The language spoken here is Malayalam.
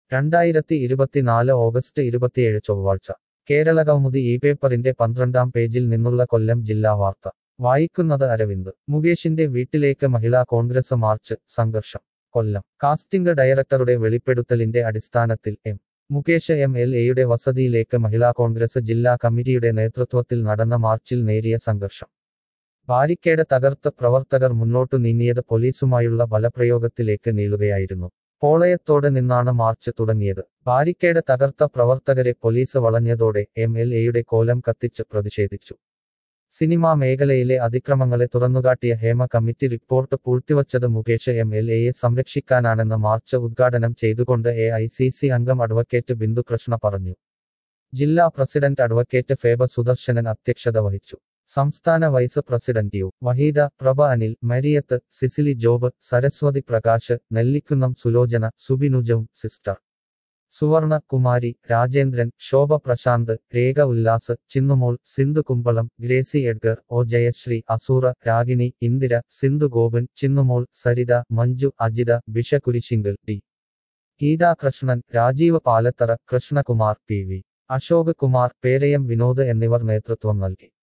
രണ്ടായിരത്തി ഇരുപത്തിനാല് ഓഗസ്റ്റ് ഇരുപത്തിയേഴ് ചൊവ്വാഴ്ച കേരളകൗമുദി ഈ പേപ്പറിന്റെ പന്ത്രണ്ടാം പേജിൽ നിന്നുള്ള കൊല്ലം ജില്ലാ വാർത്ത വായിക്കുന്നത് അരവിന്ദ് മുകേഷിന്റെ വീട്ടിലേക്ക് മഹിളാ കോൺഗ്രസ് മാർച്ച് സംഘർഷം കൊല്ലം കാസ്റ്റിംഗ് ഡയറക്ടറുടെ വെളിപ്പെടുത്തലിന്റെ അടിസ്ഥാനത്തിൽ എം മുകേഷ് എം എൽ എയുടെ വസതിയിലേക്ക് മഹിളാ കോൺഗ്രസ് ജില്ലാ കമ്മിറ്റിയുടെ നേതൃത്വത്തിൽ നടന്ന മാർച്ചിൽ നേരിയ സംഘർഷം ബാരിക്കേഡ് തകർത്ത് പ്രവർത്തകർ മുന്നോട്ടു നീങ്ങിയത് പോലീസുമായുള്ള ബലപ്രയോഗത്തിലേക്ക് നീളുകയായിരുന്നു പോളയത്തോട് നിന്നാണ് മാർച്ച് തുടങ്ങിയത് ബാരിക്കേഡ് തകർത്ത പ്രവർത്തകരെ പോലീസ് വളഞ്ഞതോടെ എം എൽ എയുടെ കോലം കത്തിച്ച് പ്രതിഷേധിച്ചു സിനിമാ മേഖലയിലെ അതിക്രമങ്ങളെ തുറന്നുകാട്ടിയ ഹേമ കമ്മിറ്റി റിപ്പോർട്ട് പൂഴ്ത്തിവച്ചത് മുകേഷ് എം എൽ എയെ സംരക്ഷിക്കാനാണെന്ന് മാർച്ച് ഉദ്ഘാടനം ചെയ്തുകൊണ്ട് എ ഐ സി സി അംഗം അഡ്വക്കേറ്റ് ബിന്ദുകൃഷ്ണ പറഞ്ഞു ജില്ലാ പ്രസിഡന്റ് അഡ്വക്കേറ്റ് ഫേബ സുദർശനൻ അധ്യക്ഷത വഹിച്ചു സംസ്ഥാന vice president U Waheeda Prabha Anil Mariyath Cicily Job Saraswathi Prakash Nellikkunnam Sulochana സുബിനുജവും sister Suvarna Kumari Rajendran Shobha Prasanth Rekha Ullas Chinnumol Sindhu Kumbalam Gracy Edgar O Jayasree Asura Ragini Indira Sindhu Gopan Chinnumol Saritha Manju Ajitha Bisha Kurisingal T Geetha Krishnan Rajeev Palathara Krishnakumar P V Ashok Kumar Perayam Vinod എന്നിവർ നേതൃത്വം നൽകി